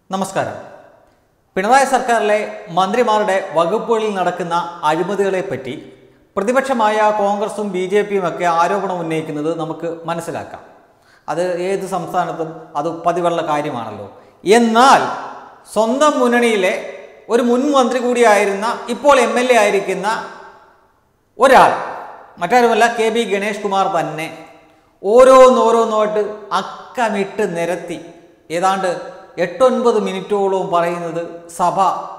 നമസ്കാരം പിണറായി സർക്കാരിലെ മന്ത്രിമാരുടെ വകുപ്പുകളിൽ നടക്കുന്ന അഴിമതികളെപ്പറ്റി പ്രതിപക്ഷമായ കോൺഗ്രസും ബി ജെ പിയും ഒക്കെ ആരോപണം ഉന്നയിക്കുന്നത് നമുക്ക് മനസ്സിലാക്കാം അത് ഏത് സംസ്ഥാനത്തും അത് പതിവുള്ള കാര്യമാണല്ലോ എന്നാൽ സ്വന്തം മുന്നണിയിലെ ഒരു മുൻ മന്ത്രി കൂടിയായിരുന്ന ഇപ്പോൾ എം എൽ എ ആയിരിക്കുന്ന ഒരാൾ മറ്റാരുമല്ല കെ ബി ഗണേഷ് കുമാർ തന്നെ ഓരോന്നോരോന്നായിട്ട് അക്കമിട്ട് നിരത്തി ഏതാണ്ട് എട്ടൊൻപത് മിനിറ്റോളവും പറയുന്നത് സഭ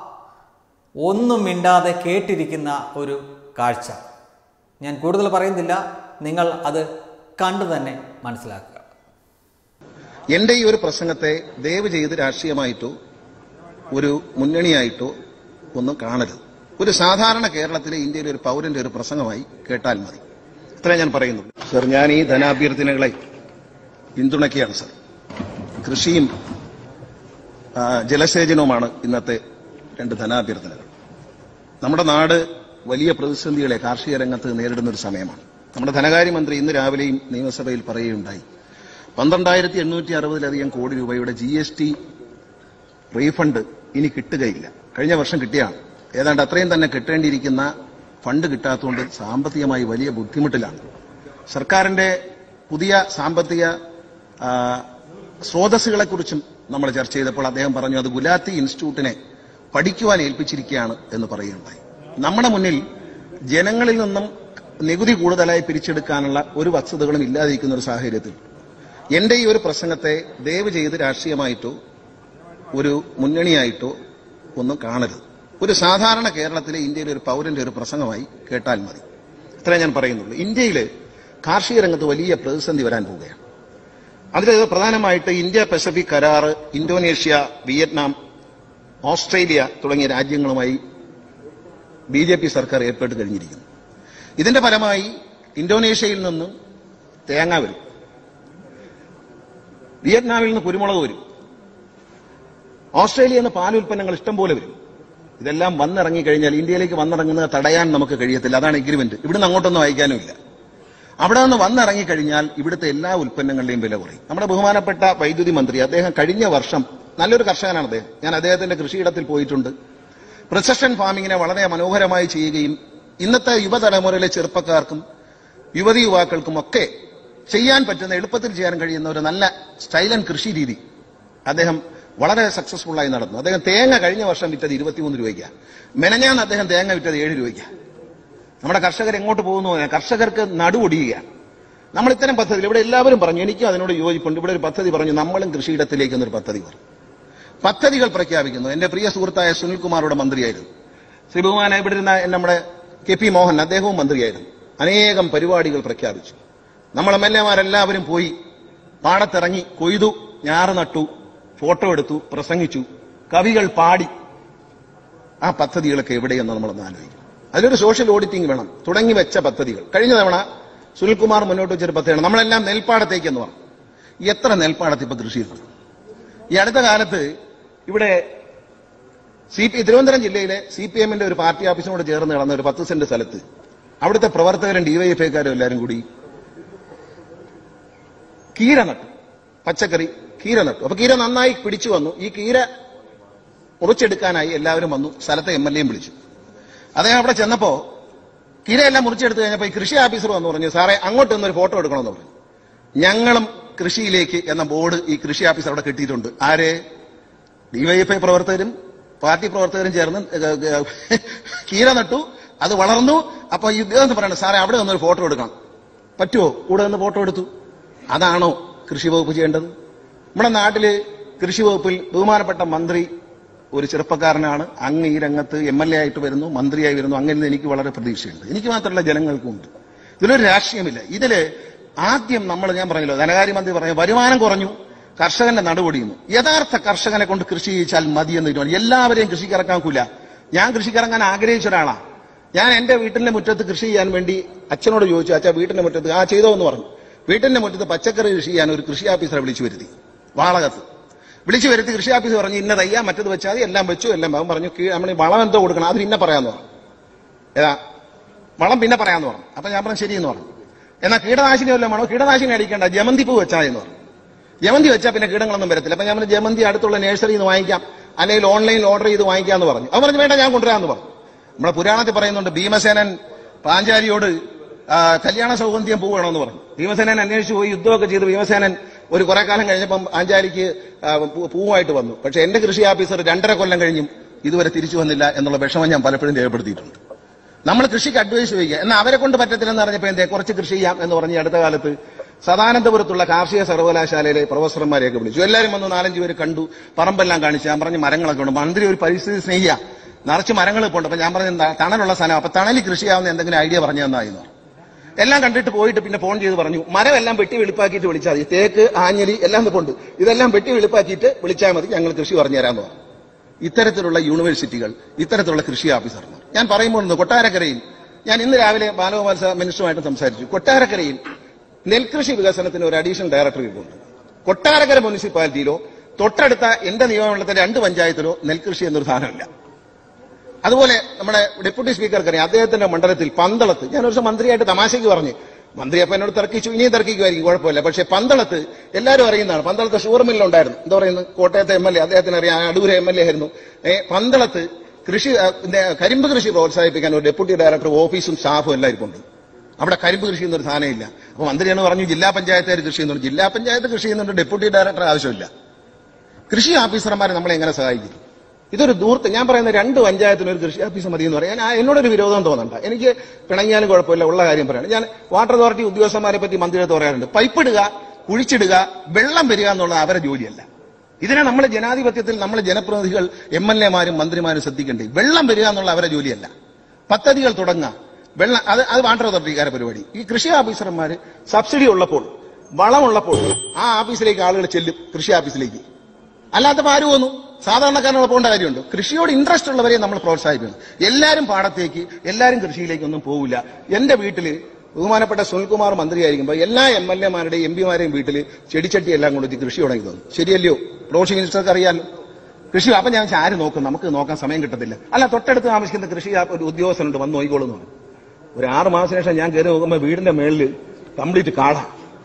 ഒന്നും മിണ്ടാതെ കേട്ടിരിക്കുന്ന ഒരു കാഴ്ച ഞാൻ കൂടുതൽ പറയുന്നില്ല നിങ്ങൾ അത് കണ്ടു തന്നെ മനസ്സിലാക്കുക എന്റെ ഈ ഒരു പ്രസംഗത്തെ ദയവ് ചെയ്ത് രാഷ്ട്രീയമായിട്ടോ ഒരു മുന്നണിയായിട്ടോ ഒന്നും കാണരുത് ഒരു സാധാരണ കേരളത്തിലെ ഇന്ത്യയിലെ ഒരു പൗരന്റെ ഒരു പ്രസംഗമായി കേട്ടാൽ മതി ഇത്രേ ഞാൻ പറയുന്നുള്ളൂ സർ ഞാൻ ഈ ധനാഭ്യർത്ഥനകളെ പിന്തുണയ്ക്കുകയാണ് സർ കൃഷിയും ആ, ജലസേചനവുമാണ് ഇന്നത്തെ രണ്ട് ധനാഭ്യർത്ഥനകൾ നമ്മുടെ നാട് വലിയ പ്രതിസന്ധികളെ കാർഷിക രംഗത്ത് നേരിടുന്ന ഒരു സമയമാണ് നമ്മുടെ ധനകാര്യമന്ത്രി ഇന്ന് രാവിലെയും നിയമസഭയിൽ പറയുകയുണ്ടായി പന്ത്രണ്ടായിരത്തി എണ്ണൂറ്റി അറുപതിലധികം കോടി രൂപയുടെ ജി എസ് ടി റീഫണ്ട് ഇനി കിട്ടുകയില്ല കഴിഞ്ഞ വർഷം കിട്ടിയാണ് ഏതാണ്ട് അത്രയും തന്നെ കിട്ടേണ്ടിയിരിക്കുന്ന ഫണ്ട് കിട്ടാത്തതുകൊണ്ട് സാമ്പത്തികമായി വലിയ ബുദ്ധിമുട്ടിലാണ് സർക്കാരിന്റെ പുതിയ സാമ്പത്തിക ആ, സ്രോതസ്സുകളെക്കുറിച്ചും നമ്മൾ ചർച്ച ചെയ്തപ്പോൾ അദ്ദേഹം പറഞ്ഞു അത് ഗുലാത്തി ഇൻസ്റ്റിറ്റ്യൂട്ടിനെ പഠിക്കുവാൻ ഏൽപ്പിച്ചിരിക്കുകയാണ് എന്ന് പറയുകയുണ്ടായി നമ്മുടെ മുന്നിൽ ജനങ്ങളിൽ നിന്നും നികുതി കൂടുതലായി പിരിച്ചെടുക്കാനുള്ള ഒരു വസ്തുതകളും ഇല്ലാതിരിക്കുന്ന ഒരു സാഹചര്യത്തിൽ എന്റെ ഈ ഒരു പ്രസംഗത്തെ ദയവ് ചെയ്ത് രാഷ്ട്രീയമായിട്ടോ ഒരു മുന്നണിയായിട്ടോ ഒന്നും കാണരുത് ഒരു സാധാരണ കേരളത്തിലെ ഇന്ത്യയിലെ ഒരു പൗരന്റെ ഒരു പ്രസംഗമായി കേട്ടാൽ മതി ഇത്രേ ഞാൻ പറയുന്നുള്ളൂ ഇന്ത്യയിൽ കാർഷിക രംഗത്ത് വലിയ പ്രതിസന്ധി വരാൻ പോവുകയാണ് അതിൽ പ്രധാനമായിട്ട് ഇന്ത്യ പസഫിക് കരാർ ഇന്തോനേഷ്യ വിയറ്റ്നാം ഓസ്ട്രേലിയ തുടങ്ങിയ രാജ്യങ്ങളുമായി ബി ജെ പി സർക്കാർ ഏർപ്പെട്ട് കഴിഞ്ഞിരിക്കുന്നു ഇതിന്റെ ഫലമായി ഇന്തോനേഷ്യയിൽ നിന്ന് തേങ്ങ വരും വിയറ്റ്നാമിൽ നിന്ന് കുരുമുളക് വരും ഓസ്ട്രേലിയയിൽ നിന്ന് പാലുൽപ്പന്നങ്ങൾ ഇഷ്ടം പോലെ വരും ഇതെല്ലാം വന്നിറങ്ങി കഴിഞ്ഞാൽ ഇന്ത്യയിലേക്ക് വന്നിറങ്ങുന്നത് തടയാൻ നമുക്ക് കഴിയത്തില്ല അതാണ് എഗ്രിമെന്റ് ഇവിടുന്ന് അങ്ങോട്ടൊന്നും അയക്കാനുമില്ല അവിടെ നിന്ന് വന്നിറങ്ങി കഴിഞ്ഞാൽ ഇവിടുത്തെ എല്ലാ ഉൽപ്പന്നങ്ങളുടെയും വില കുറയും നമ്മുടെ ബഹുമാനപ്പെട്ട വൈദ്യുതി മന്ത്രി അദ്ദേഹം കഴിഞ്ഞ വർഷം നല്ലൊരു കർഷകനാണ് അദ്ദേഹം ഞാൻ അദ്ദേഹത്തിന്റെ കൃഷിയിടത്തിൽ പോയിട്ടുണ്ട് പ്രിസഷൻ ഫാമിങ്ങിനെ വളരെ മനോഹരമായി ചെയ്യുകയും ഇന്നത്തെ യുവതലമുറയിലെ ചെറുപ്പക്കാർക്കും യുവതി യുവാക്കൾക്കും ഒക്കെ ചെയ്യാൻ പറ്റുന്ന എളുപ്പത്തിൽ ചെയ്യാൻ കഴിയുന്ന ഒരു നല്ല സ്റ്റൈലൻ കൃഷി രീതി അദ്ദേഹം വളരെ സക്സസ്ഫുൾ ആയി നടന്നു അദ്ദേഹം തേങ്ങ കഴിഞ്ഞ വർഷം വിറ്റത് ഇരുപത്തിമൂന്ന് രൂപയ്ക്കാണ് മെനഞ്ഞാന്ന് അദ്ദേഹം തേങ്ങ വിറ്റത് ഏഴ് രൂപയ്ക്കാണ് നമ്മുടെ കർഷകർ എങ്ങോട്ട് പോകുന്നു കർഷകർക്ക് നടുവൊടിയുകയാണ് നമ്മൾ ഇത്തരം പദ്ധതികൾ ഇവിടെ എല്ലാവരും പറഞ്ഞു എനിക്കും അതിനോട് യോജിപ്പുണ്ട് ഇവിടെ ഒരു പദ്ധതി പറഞ്ഞു നമ്മളും കൃഷിയിടത്തിലേക്ക് എന്നൊരു പദ്ധതി പറഞ്ഞു പദ്ധതികൾ പ്രഖ്യാപിക്കുന്നു എന്റെ പ്രിയ സുഹൃത്തായ സുനിൽകുമാറുടെ മന്ത്രിയായിരുന്നു ശ്രീ ബഹുമാന ഇവിടെ ഇരുന്ന നമ്മുടെ കെ പി മോഹൻ അദ്ദേഹവും മന്ത്രിയായിരുന്നു അനേകം പരിപാടികൾ പ്രഖ്യാപിച്ചു നമ്മൾ എം എൽ എമാരെല്ലാവരും പോയി പാടത്തിറങ്ങി കൊയ്തു ഞാറ് നട്ടു ഫോട്ടോ എടുത്തു പ്രസംഗിച്ചു കവികൾ പാടി ആ പദ്ധതികളൊക്കെ എവിടെയെന്ന് നമ്മളൊന്ന് ആലോചിക്കും അതിലൊരു സോഷ്യൽ ഓഡിറ്റിംഗ് വേണം തുടങ്ങി വെച്ച പദ്ധതികൾ കഴിഞ്ഞ തവണ സുനിൽകുമാർ മുന്നോട്ട് വെച്ചൊരു പദ്ധതിയാണ് നമ്മളെല്ലാം നെൽപ്പാടത്തേക്ക് എന്ന് പറഞ്ഞു എത്ര നെൽപ്പാടത്ത് ഇപ്പൊ കൃഷി ചെയ്തു ഈ അടുത്ത കാലത്ത് ഇവിടെ സി പി തിരുവനന്തപുരം ജില്ലയിലെ സി പി എമ്മിന്റെ ഒരു പാർട്ടി ഓഫീസിനോട് ചേർന്ന് കിടന്ന ഒരു പത്ത് സെന്റ് സ്ഥലത്ത് അവിടുത്തെ പ്രവർത്തകരും ഡിവൈഎഫ്ഐക്കാരും എല്ലാവരും കൂടി കീര നട്ടു പച്ചക്കറി കീര നട്ടു അപ്പൊ കീര നന്നായി പിടിച്ചു വന്നു ഈ കീര മുറിച്ചെടുക്കാനായി എല്ലാവരും വന്നു സ്ഥലത്തെ എം എൽ എയും വിളിച്ചു അദ്ദേഹം അവിടെ ചെന്നപ്പോ കീരയെല്ലാം മുറിച്ചെടുത്ത് കഴിഞ്ഞപ്പോ ഈ കൃഷി ഓഫീസർ വന്നു പറഞ്ഞു സാറേ അങ്ങോട്ട് നിന്നൊരു ഫോട്ടോ എടുക്കണമെന്ന് പറഞ്ഞു ഞങ്ങളും കൃഷിയിലേക്ക് എന്ന ബോർഡ് ഈ കൃഷി ഓഫീസർ അവിടെ കിട്ടിയിട്ടുണ്ട് ആര് ഡിവൈഎഫ്ഐ പ്രവർത്തകരും പാർട്ടി പ്രവർത്തകരും ചേർന്ന് ഏഹ്, ഏഹ്, കീര നട്ടു അത് വളർന്നു അപ്പൊ ഈ ഇദ്ദേഹം പറയണം സാറേ അവിടെ നിന്നൊരു ഫോട്ടോ എടുക്കണം പറ്റുമോ കൂടെ നിന്ന് ഫോട്ടോ എടുത്തു അതാണോ കൃഷി വകുപ്പ് ചെയ്യേണ്ടത് നമ്മുടെ നാട്ടില് കൃഷി വകുപ്പിൽ ബഹുമാനപ്പെട്ട മന്ത്രി ഒരു ചെറുപ്പക്കാരനാണ് അങ്ങ് ഈ രംഗത്ത് എം എൽ എ ആയിട്ട് വരുന്നു മന്ത്രിയായി വരുന്നു അങ്ങനെ എനിക്ക് വളരെ പ്രതീക്ഷയുണ്ട് എനിക്ക് മാത്രമല്ല ജനങ്ങൾക്കും ഉണ്ട് ഇതിലൊരു രാഷ്ട്രീയമില്ല ഇതില് ആദ്യം നമ്മൾ ഞാൻ പറഞ്ഞല്ലോ ധനകാര്യമന്ത്രി പറഞ്ഞു വരുമാനം കുറഞ്ഞു കർഷകന്റെ നടുപൊടിയുന്നു യഥാർത്ഥ കർഷകനെ കൊണ്ട് കൃഷി ചെയ്യിച്ചാൽ മതി എന്ന് തീരുമാനം എല്ലാവരെയും കൃഷിക്ക് ഇറക്കാക്കൂല ഞാൻ കൃഷിക്ക് ഇറങ്ങാൻ ആഗ്രഹിച്ച ഒരാളാണ് ഞാൻ എന്റെ വീട്ടിന്റെ മുറ്റത്ത് കൃഷി ചെയ്യാൻ വേണ്ടി അച്ഛനോട് ചോദിച്ചു അച്ഛാ വീട്ടിന്റെ മുറ്റത്ത് ആ ചെയ്തോ എന്ന് പറഞ്ഞു വീട്ടിന്റെ മുറ്റത്ത് പച്ചക്കറി കൃഷി ചെയ്യാൻ ഒരു കൃഷി ഓഫീസറെ വിളിച്ചു വരുത്തി വാളകത്ത് വിളിച്ചു വരുത്തി കൃഷി ഓഫീസർ പറഞ്ഞു ഇന്ന തയ്യാ മറ്റത് വെച്ചാൽ മതി എല്ലാം വെച്ചു എല്ലാം അവൻ പറഞ്ഞു കീ- നമ്മൾ ഈ വളം എന്തോ കൊടുക്കണം അത് പിന്നെ പറയാന്ന് പറഞ്ഞു ഏതാ വളം പിന്നെ പറയാന്ന് പറഞ്ഞു അപ്പൊ ഞാൻ പറഞ്ഞു ശരിയെന്ന് പറഞ്ഞു എന്നാൽ കീടനാശിനി വല്ലതും വേണോ കീടനാശിനി അടിക്കേണ്ട ജമന്തിപ്പൂ വെച്ചാൽ എന്ന് പറഞ്ഞു ജമന്തി വെച്ചാൽ പിന്നെ കീടങ്ങളൊന്നും വരത്തില്ല അപ്പൊ ഞാൻ പറഞ്ഞു, ജമന്തി അടുത്തുള്ള നഴ്സറിയിൽ നിന്ന് വാങ്ങിക്കാം അല്ലെങ്കിൽ ഓൺലൈനിൽ ഓർഡർ ചെയ്ത് വാങ്ങിക്കാമെന്ന് പറഞ്ഞു അവർ പറഞ്ഞു വേണ്ട ഞാൻ കൊണ്ടുവരാമെന്ന് പറഞ്ഞു നമ്മുടെ പുരാണത്തിൽ പറയുന്നുണ്ട് ഭീമസേനൻ പാഞ്ചാലിയോട് ആ, കല്യാണ സൗഗന്ധ്യം പോവുകയാണെന്ന് പറഞ്ഞു ഭീമസേനൻ അന്വേഷിച്ചു പോയി യുദ്ധമൊക്കെ ചെയ്ത് ഭീമസേനൻ ഒരു കുറെ കാലം കഴിഞ്ഞപ്പം പാഞ്ചാലിക്ക് ആ, പൂ- പൂവുമായിട്ട് വന്നു പക്ഷെ എന്റെ കൃഷി ഓഫീസർ രണ്ടര കൊല്ലം കഴിഞ്ഞും ഇതുവരെ തിരിച്ചു വന്നില്ല എന്നുള്ള വിഷമം ഞാൻ പലപ്പോഴും രേഖപ്പെടുത്തിയിട്ടുണ്ട് നമ്മൾ കൃഷിക്ക് അഡ്വൈസ് ചെയ്യുക എന്നാൽ അവരെ കൊണ്ട് പറ്റത്തില്ലെന്ന് പറഞ്ഞപ്പോൾ എന്തേ കുറച്ച് കൃഷി ചെയ്യാം എന്ന് പറഞ്ഞ് അടുത്ത കാലത്ത് സദാനന്ദപുരത്തുള്ള കാർഷിക സർവകലാശാലയിലെ പ്രൊഫസർമാരെയൊക്കെ വിളിച്ചു എല്ലാവരും വന്ന് നാലഞ്ച് പേര് കണ്ടു പറമ്പെല്ലാം കാണിച്ചു ഞാൻ പറഞ്ഞ് മരങ്ങളൊക്കെ ഉണ്ട് മന്ത്രി ഒരു പരിസ്ഥിതി സ്നേഹിയ നിറച്ച് മരങ്ങൾ ഇപ്പോൾ ഉണ്ട് അപ്പൊ ഞാൻ പറഞ്ഞ തണലുള്ള സ്ഥലം അപ്പൊ തണലിൽ കൃഷി ചെയ്യാവുന്ന എന്തെങ്കിലും ഐഡിയ പറഞ്ഞു തന്നായിരുന്നു എല്ലാം കണ്ടിട്ട് പോയിട്ട് പിന്നെ ഫോൺ ചെയ്ത് പറഞ്ഞു മരം എല്ലാം വെട്ടി വെളുപ്പാക്കിയിട്ട് വിളിച്ചാൽ മതി തേക്ക് ആഞ്ഞലി എല്ലാം കൊണ്ട് ഇതെല്ലാം വെട്ടി വെളുപ്പാക്കിയിട്ട് വിളിച്ചാൽ മതി ഞങ്ങൾ കൃഷി പറഞ്ഞു തരാമെന്ന് പറഞ്ഞു ഇത്തരത്തിലുള്ള യൂണിവേഴ്സിറ്റികൾ ഇത്തരത്തിലുള്ള കൃഷി ഓഫീസർമാർ ഞാൻ പറയുമ്പോൾ ഒന്ന് കൊട്ടാരക്കരയിൽ ഞാൻ ഇന്ന് രാവിലെ ബാലഗോപാൽ മിനിസ്റ്ററുമായിട്ട് സംസാരിച്ചു കൊട്ടാരക്കരയിൽ നെൽകൃഷി വികസനത്തിന് ഒരു അഡീഷണൽ ഡയറക്ടർ ഉണ്ട് കൊട്ടാരക്കര മുനിസിപ്പാലിറ്റിയിലോ തൊട്ടടുത്ത എന്റെ നിയമമണ്ഡലത്തിലെ രണ്ട് പഞ്ചായത്തിലോ നെൽകൃഷി എന്നൊരു സാധനമില്ല അതുപോലെ നമ്മുടെ ഡെപ്യൂട്ടി സ്പീക്കർക്ക് അറിയാം അദ്ദേഹത്തിന്റെ മണ്ഡലത്തിൽ പന്തളത്ത് ഞാൻ ഒരു ദിവസം മന്ത്രിയായിട്ട് തമാശയ്ക്ക് പറഞ്ഞു മന്ത്രി അപ്പൊ എന്നോട് തർക്കിച്ചു ഇനിയും തർക്കിക്കുമായിരിക്കും കുഴപ്പമില്ല പക്ഷേ പന്തളത്ത് എല്ലാവരും അറിയുന്നതാണ് പന്തളത്ത് ഷുഗർ മില്ലുണ്ടായിരുന്നു എന്താ പറയുന്നത് കോട്ടയത്തെ എം എൽ എ അദ്ദേഹത്തിന് അറിയാം അടൂരെ എം എൽ എ ആയിരുന്നു ഏ, പന്തളത്ത് കൃഷി ആ, പിന്നെ കരിമ്പ് കൃഷി പ്രോത്സാഹിപ്പിക്കാൻ ഒരു ഡെപ്യൂട്ടി ഡയറക്ടർ ഓഫീസും സ്റ്റാഫും എല്ലാവർക്കും ഉണ്ട് അവിടെ കരിമ്പ് കൃഷി എന്നൊരു സാധനമില്ല അപ്പൊ മന്ത്രിയാണ് പറഞ്ഞു ജില്ലാ പഞ്ചായത്തുകാർ കൃഷി ചെയ്യുന്നുണ്ട് ജില്ലാ പഞ്ചായത്ത് കൃഷി ചെയ്യുന്നുണ്ട് ഡെപ്യൂട്ടി ഡയറക്ടർ ആവശ്യമില്ല കൃഷി ഓഫീസർമാരെ നമ്മളെ എങ്ങനെ സഹായിക്കും ഇതൊരു ദൂർത്ത് ഞാൻ പറയുന്ന രണ്ട് പഞ്ചായത്തിന് ഒരു കൃഷി ഓഫീസർ മതി എന്ന് പറയാൻ ഞാൻ എന്നോടൊരു വിരോധം തോന്നണ്ട എനിക്ക് പിണങ്ങിയാലും കുഴപ്പമില്ല ഉള്ള കാര്യം പറയാണ് ഞാൻ വാട്ടർ അതോറിറ്റി ഉദ്യോഗസ്ഥന്മാരെ പറ്റി മന്ത്രിയുടെ പറയാറുണ്ട് പൈപ്പിടുക കുഴിച്ചിടുക വെള്ളം വരിക എന്നുള്ളത് അവരെ ജോലിയല്ല ഇതിനെ നമ്മൾ ജനാധിപത്യത്തിൽ നമ്മൾ ജനപ്രതിനിധികൾ എം എൽ എമാരും മന്ത്രിമാരും ശ്രദ്ധിക്കേണ്ടേ വെള്ളം വരിക എന്നുള്ള അവരെ ജോലിയല്ല പദ്ധതികൾ തുടങ്ങുക വെള്ളം അത് അത് വാട്ടർ അതോറിറ്റിക്കാരെ പരിപാടി ഈ കൃഷി ഓഫീസർമാര് സബ്സിഡി ഉള്ളപ്പോൾ വളമുള്ളപ്പോൾ ആ ഓഫീസിലേക്ക് ആളുകൾ ചെല്ലും കൃഷി ഓഫീസിലേക്ക് അല്ലാത്തപ്പോൾ ആര് പോന്നു സാധാരണക്കാരനുള്ള പോകേണ്ട കാര്യമുണ്ട് കൃഷിയോട് ഇൻട്രസ്റ്റ് ഉള്ളവരെ നമ്മൾ പ്രോത്സാഹിപ്പിക്കണം എല്ലാവരും പാടത്തേക്ക് എല്ലാവരും കൃഷിയിലേക്കൊന്നും പോകില്ല എന്റെ വീട്ടില് ബഹുമാനപ്പെട്ട സുനിൽകുമാർ മന്ത്രിയായിരിക്കുമ്പോൾ എല്ലാ എം എൽ എമാരുടെയും എം പിമാരെയും വീട്ടിൽ ചെടിച്ചട്ടി എല്ലാം കൊണ്ടുവച്ച് കൃഷി തുടങ്ങി തന്നു ശരിയല്ലയോ റോഷി മിനിസ്റ്റർക്ക് അറിയാലോ കൃഷി അപ്പൊ ഞാൻ വെച്ചാൽ ആര് നോക്കും നമുക്ക് നോക്കാൻ സമയം കിട്ടത്തില്ല അല്ല തൊട്ടടുത്ത് താമസിക്കുന്ന കൃഷി ആ ഒരു ഉദ്യോഗസ്ഥനുണ്ട് വന്ന് നോക്കിക്കോളൂന്ന് പറഞ്ഞു ഒരു ആറ് മാസത്തിന് ശേഷം ഞാൻ കയറി നോക്കുമ്പോൾ വീടിന്റെ മേളിൽ കംപ്ലീറ്റ് കാടാ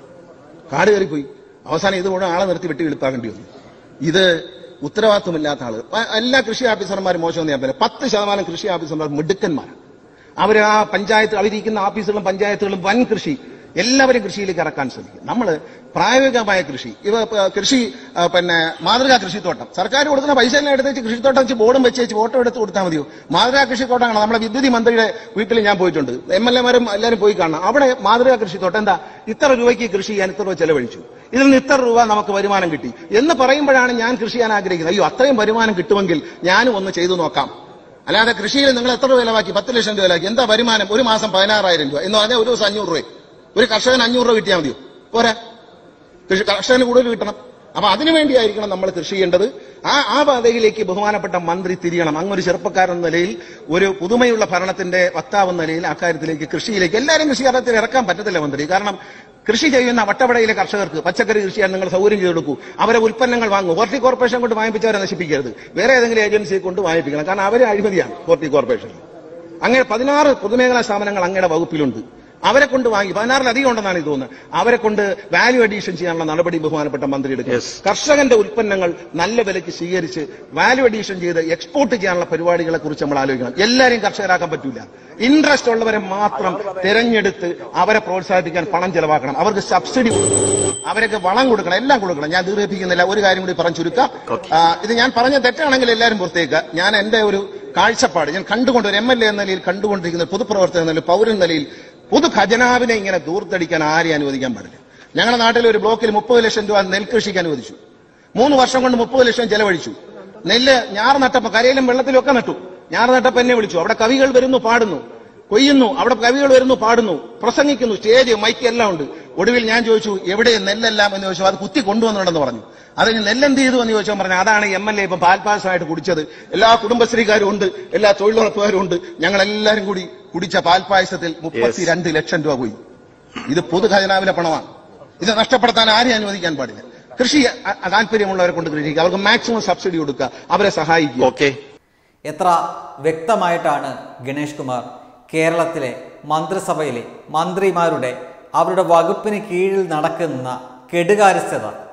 കാട് കയറിപ്പോയി അവസാനം ഇത് മുഴുവൻ ആളെ നിർത്തി വെട്ടി വെളുപ്പാക്കേണ്ടി വന്നു ഇത് ഉത്തരവാദിത്വമില്ലാത്ത ആള് പ- എല്ലാ കൃഷി ഓഫീസർമാരും മോശമെന്ന് ഞാൻ പറയാം പത്ത് ശതമാനം കൃഷി ഓഫീസർമാർ മിടുക്കന്മാരാണ് അവർ ആ പഞ്ചായത്ത് അവരിക്കുന്ന ഓഫീസുകളും പഞ്ചായത്തുകളും വൻ കൃഷി എല്ലാവരും കൃഷിയിലേക്ക് ഇറക്കാൻ ശ്രമിക്കും നമ്മൾ പ്രായോഗികമായ കൃഷി ഇവ പ- കൃഷി ആ, പിന്നെ മാതൃകാ കൃഷിത്തോട്ടം സർക്കാർ കൊടുക്കുന്ന പൈസ എല്ലാം എടുത്ത് വെച്ച് കൃഷിത്തോട്ടം വെച്ച് ബോർഡും വെച്ച് വെച്ച് ഫോട്ടോ എടുത്ത് കൊടുത്താൽ മതിയോ മാതൃകാ കൃഷിത്തോട്ടമാണ് നമ്മുടെ വിദ്യുതി മന്ത്രിയുടെ വീട്ടിൽ ഞാൻ പോയിട്ടുണ്ട് എം എൽ എമാരും എല്ലാവരും പോയി കാണണം അവിടെ മാതൃകാ കൃഷിത്തോട്ടം എന്താ ഇത്ര രൂപയ്ക്ക് കൃഷി ചെയ്യാൻ ഇത്ര രൂപ ചെലവഴിച്ചു ഇതിൽ നിന്ന് ഇത്ര രൂപ നമുക്ക് വരുമാനം കിട്ടി എന്ന് പറയുമ്പോഴാണ് ഞാൻ കൃഷി ചെയ്യാൻ ആഗ്രഹിക്കുന്നത് അയ്യോ അത്രയും വരുമാനം കിട്ടുമെങ്കിൽ ഞാനും ഒന്ന് ചെയ്തു നോക്കാം അല്ലാതെ കൃഷിയിൽ നിങ്ങൾ എത്ര രൂപ വിലവാക്കി പത്ത് ലക്ഷം രൂപ വിലവാക്കി എന്താ വരുമാനം ഒരു മാസം പതിനാറായിരം രൂപ എന്ന് പറഞ്ഞാൽ ഒരു ദിവസം അഞ്ഞൂറ് രൂപ ഒരു കർഷകന് അഞ്ഞൂറ് രൂപ കിട്ടിയാൽ മതിയോ പോരാ കൃഷി കർഷകന് കൂടുതൽ കിട്ടണം അപ്പൊ അതിനു വേണ്ടിയായിരിക്കണം നമ്മൾ കൃഷി ചെയ്യേണ്ടത് ആ ആ പാതയിലേക്ക് ബഹുമാനപ്പെട്ട മന്ത്രി തിരിയണം അങ്ങൊരു ചെറുപ്പക്കാരൻ എന്ന നിലയിൽ ഒരു പുതുമയുള്ള ഭരണത്തിന്റെ വക്താവ് എന്ന നിലയിൽ അക്കാര്യത്തിലേക്ക് കൃഷിയിലേക്ക് എല്ലാവരും കൃഷി കാര്യത്തിൽ ഇറക്കാൻ പറ്റത്തില്ല മന്ത്രി കാരണം കൃഷി ചെയ്യുന്ന വട്ടവടയിലെ കർഷകർക്ക് പച്ചക്കറി കൃഷി ചെയ്യാൻ നിങ്ങൾ സൗകര്യം ചെയ്ത് കൊടുക്കൂ അവരെ ഉൽപ്പന്നങ്ങൾ വാങ്ങൂ ഹോർട്ടി കോർപ്പറേഷൻ കൊണ്ട് വാങ്ങിപ്പിച്ചവരെ നശിപ്പിക്കരുത് വേറെ ഏതെങ്കിലും ഏജൻസിയെ കൊണ്ട് വാങ്ങിപ്പിക്കണം കാരണം അവരെ അഴിമതിയാണ് ഹോർട്ടി കോർപ്പറേഷൻ അങ്ങനെ പതിനാറ് പൊതുമേഖലാ സ്ഥാപനങ്ങൾ അങ്ങയുടെ വകുപ്പിലുണ്ട് അവരെ കൊണ്ട് വാങ്ങി പതിനാറിലധികം ഉണ്ടെന്നാണ് എനിക്ക് തോന്നുന്നത് അവരെ കൊണ്ട് വാല്യൂ അഡീഷൻ ചെയ്യാനുള്ള നടപടി ബഹുമാനപ്പെട്ട മന്ത്രി എടുക്കും കർഷകന്റെ ഉൽപ്പന്നങ്ങൾ നല്ല വിലയ്ക്ക് സ്വീകരിച്ച് വാല്യൂ അഡീഷൻ ചെയ്ത് എക്സ്പോർട്ട് ചെയ്യാനുള്ള പരിപാടികളെ കുറിച്ച് നമ്മൾ ആലോചിക്കണം എല്ലാവരെയും കർഷകരാക്കാൻ പറ്റൂല ഇൻട്രസ്റ്റ് ഉള്ളവരെ മാത്രം തിരഞ്ഞെടുത്ത് അവരെ പ്രോത്സാഹിപ്പിക്കാൻ പണം ചെലവാക്കണം അവർക്ക് സബ്സിഡി കൊടുക്കണം അവരൊക്കെ വളം കൊടുക്കണം എല്ലാം കൊടുക്കണം ഞാൻ ദീർഘിപ്പിക്കുന്നില്ല ഒരു കാര്യം കൂടി പറഞ്ഞു ചുരുക്കാം ആ, ഇത് ഞാൻ പറഞ്ഞ തെറ്റാണെങ്കിൽ എല്ലാവരും പുറത്തേക്ക് ഞാൻ എന്റെ ഒരു കാഴ്ചപ്പാട് ഞാൻ കണ്ടുകൊണ്ട് ഒരു എം എൽ എ എന്ന നിലയിൽ കണ്ടുകൊണ്ടിരിക്കുന്ന പൊതുപ്രവർത്തകൻ എന്ന നിലയിൽ പൗരൻ എന്ന നിലയിൽ പൊതു ഖജനാവിനെ ഇങ്ങനെ ദൂർത്തടിക്കാൻ ആരെയും അനുവദിക്കാൻ പാടില്ല ഞങ്ങളുടെ നാട്ടിൽ ഒരു ബ്ലോക്കിൽ മുപ്പത് ലക്ഷം രൂപ നെൽകൃഷിക്ക് അനുവദിച്ചു മൂന്ന് വർഷം കൊണ്ട് മുപ്പത് ലക്ഷം ചെലവഴിച്ചു നെല്ല് ഞാറ് നട്ടപ്പോ കരയിലും വെള്ളത്തിലും ഒക്കെ നട്ടു ഞാറ് നട്ടപ്പോ എന്നെ വിളിച്ചു അവിടെ കവികൾ വരുന്നു പാടുന്നു കൊയ്യുന്നു അവിടെ കവികൾ വരുന്നു പാടുന്നു പ്രസംഗിക്കുന്നു സ്റ്റേജ് മൈക്ക് എല്ലാം ഉണ്ട് ഒടുവിൽ ഞാൻ ചോദിച്ചു എവിടെ നെല്ലെല്ലാം എന്ന് ചോദിച്ചു അത് കുത്തി കൊണ്ടുവന്നിട്ടുണ്ടെന്ന് പറഞ്ഞു അത് കഴിഞ്ഞ് നെല്ലെന്ത് ചെയ്തു എന്ന് ചോദിച്ചാൽ പറഞ്ഞു അതാണ് എം എൽ എ ഇപ്പം പാൽപ്പായസമായിട്ട് കുടിച്ചത് എല്ലാ കുടുംബശ്രീക്കാരും ഉണ്ട് എല്ലാ തൊഴിലുറപ്പുകാരും ഉണ്ട് ഞങ്ങൾ എല്ലാവരും കൂടി കുടിച്ച പാൽപ്പായസത്തിൽ മുപ്പത്തിരണ്ട് ലക്ഷം രൂപ പോയി ഇത് പൊതു ഖജനാവിലെ പണമാണ് ഇത് നഷ്ടപ്പെടുത്താൻ ആരെയും അനുവദിക്കാൻ പാടില്ല കൃഷി അ- താല്പര്യമുള്ളവരെ കൊണ്ട് കൃഷിക്ക് അവർക്ക് മാക്സിമം സബ്സിഡി കൊടുക്കുക അവരെ സഹായിക്കുക ഓക്കെ എത്ര വ്യക്തമായിട്ടാണ് ഗണേഷ് കുമാർ കേരളത്തിലെ മന്ത്രിസഭയിലെ മന്ത്രിമാരുടെ അവരുടെ വകുപ്പിന് കീഴിൽ നടക്കുന്ന കെടുകാര്യസ്ഥത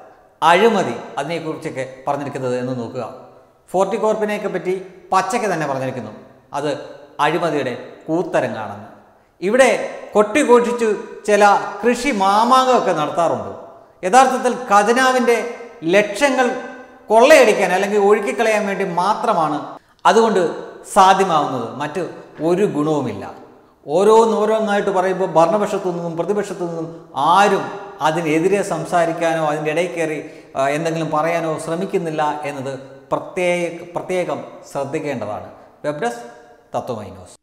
അഴിമതി അതിനെക്കുറിച്ചൊക്കെ പറഞ്ഞിരിക്കുന്നത് എന്ന് നോക്കുക ഫോർട്ടികോർപ്പിനെയൊക്കെ പറ്റി പച്ചയ്ക്ക് തന്നെ പറഞ്ഞിരിക്കുന്നു അത് അഴിമതിയുടെ കൂത്തരങ്ങാണെന്ന് ഇവിടെ കൊട്ടിഘോഷിച്ചു ചില കൃഷി മാമാങ്കമൊക്കെ നടത്താറുണ്ട് യഥാർത്ഥത്തിൽ ഖജനാവിൻ്റെ ലക്ഷങ്ങൾ കൊള്ളയടിക്കാൻ അല്ലെങ്കിൽ ഒഴുക്കിക്കളയാൻ വേണ്ടി മാത്രമാണ് അതുകൊണ്ട് സാധ്യമാവുന്നത് മറ്റ് ഒരു ഗുണവുമില്ല ഓരോന്നോരോന്നായിട്ട് പറയുമ്പോൾ ഭരണപക്ഷത്തു നിന്നും പ്രതിപക്ഷത്തു നിന്നും ആരും അതിനെതിരെ സംസാരിക്കാനോ അതിൻ്റെ ഇടയിൽ കയറി ആ, എന്തെങ്കിലും പറയാനോ ശ്രമിക്കുന്നില്ല എന്നത് പ്രത്യേക പ്രത്യേകം ശ്രദ്ധിക്കേണ്ടതാണ് വെബ് ഡെസ്ക് തത്വമൈ ന്യൂസ്